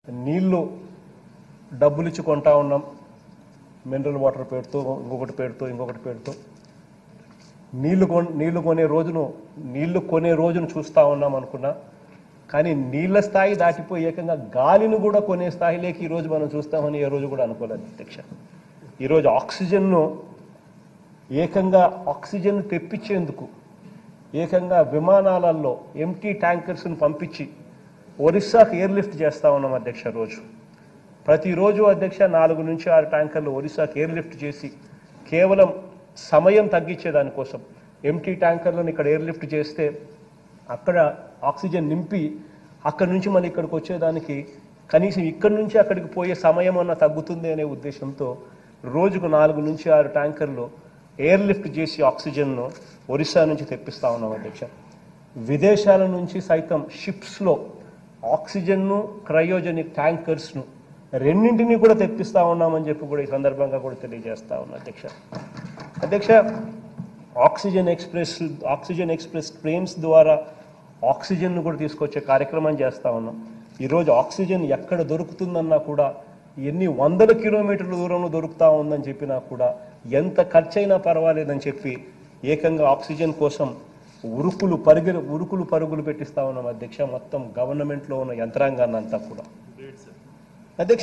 నీళ్లు డబ్బులు ఇచ్చి కొంటా ఉన్నాం మినరల్ వాటర్ పేరుతో ఇంకొకటి పేరుతో ఇంకొకటి పేరుతో నీళ్లు కొన్ నీళ్లు కొనే రోజును నీళ్లు కొనే రోజును చూస్తా ఉన్నాం అనుకున్నా కానీ నీళ్ల స్థాయి దాటిపోయి ఏకంగా గాలిని కూడా కొనే స్థాయిలోకి ఈ రోజు మనం చూస్తామని ఏ రోజు కూడా అనుకోలేదు అధ్యక్ష ఈరోజు ఆక్సిజన్ను ఏకంగా ఆక్సిజన్ తెప్పించేందుకు ఏకంగా విమానాలలో ఎంటీ ట్యాంకర్స్ను పంపించి ఒరిస్సాకు ఎయిర్ లిఫ్ట్ చేస్తా ఉన్నాం అధ్యక్ష రోజు ప్రతిరోజు అధ్యక్ష నాలుగు నుంచి ఆరు ట్యాంకర్లు ఒరిస్సాకు ఎయిర్ లిఫ్ట్ చేసి కేవలం సమయం తగ్గించే దానికోసం ఎంటీ ట్యాంకర్లను ఇక్కడ ఎయిర్ లిఫ్ట్ చేస్తే అక్కడ ఆక్సిజన్ నింపి అక్కడి నుంచి మళ్ళీ ఇక్కడికి వచ్చేదానికి కనీసం ఇక్కడి నుంచి అక్కడికి పోయే సమయం అన్న తగ్గుతుంది అనే ఉద్దేశంతో రోజుకు నాలుగు నుంచి ఆరు ట్యాంకర్లు ఎయిర్ లిఫ్ట్ చేసి ఆక్సిజన్ను ఒరిస్సా నుంచి తెప్పిస్తా ఉన్నాం అధ్యక్ష విదేశాల నుంచి సైతం షిప్స్లో ఆక్సిజన్ను క్రయోజనిక్ ట్యాంకర్స్ను రెండింటినీ కూడా తెప్పిస్తా ఉన్నామని చెప్పి కూడా ఈ సందర్భంగా కూడా తెలియజేస్తా ఉన్నా అధ్యక్ష అధ్యక్ష oxygen express oxygen express trains ద్వారా ఆక్సిజన్ను కూడా తీసుకొచ్చే కార్యక్రమం చేస్తా ఉన్నాం ఈరోజు ఆక్సిజన్ ఎక్కడ దొరుకుతుందన్నా కూడా ఎన్ని వందల కిలోమీటర్ల దూరంలో దొరుకుతా ఉందని చెప్పినా కూడా ఎంత ఖర్చైనా పర్వాలేదని చెప్పి ఏకంగా ఆక్సిజన్ కోసం ఉరుకులు పరుగులు ఉరుకులు పరుగులు పెట్టిస్తా ఉన్నాం అధ్యక్ష మొత్తం గవర్నమెంట్లో ఉన్న యంత్రాంగాన్ని అంతా కూడా అధ్యక్ష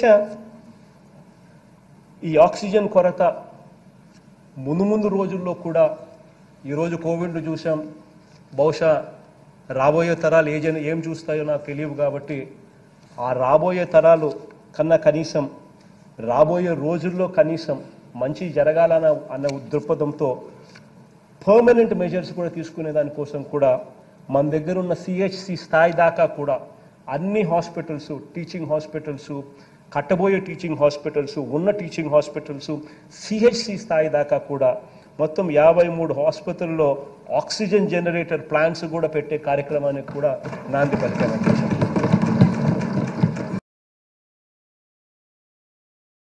ఈ ఆక్సిజన్ కొరత ముందు ముందు రోజుల్లో కూడా ఈరోజు కోవిడ్ చూసాం బహుశా రాబోయే తరాలు ఏ జన ఏం చూస్తాయో నాకు తెలియదు కాబట్టి ఆ రాబోయే తరాలు కన్నా కనీసం రాబోయే రోజుల్లో కనీసం మంచి జరగాలన్న అన్న దృక్పథంతో పర్మనెంట్ మెజర్స్ కూడా తీసుకునే దానికోసం కూడా మన దగ్గర ఉన్న సిహెచ్సి స్థాయి దాకా కూడా అన్ని హాస్పిటల్స్ టీచింగ్ హాస్పిటల్స్ కట్టబోయే టీచింగ్ హాస్పిటల్స్ ఉన్న టీచింగ్ హాస్పిటల్స్ సిహెచ్సి స్థాయి దాకా కూడా మొత్తం యాభై మూడు హాస్పిటల్లో ఆక్సిజన్ జనరేటర్ ప్లాంట్స్ కూడా పెట్టే కార్యక్రమానికి కూడా నాంది పలికాం అధ్యక్ష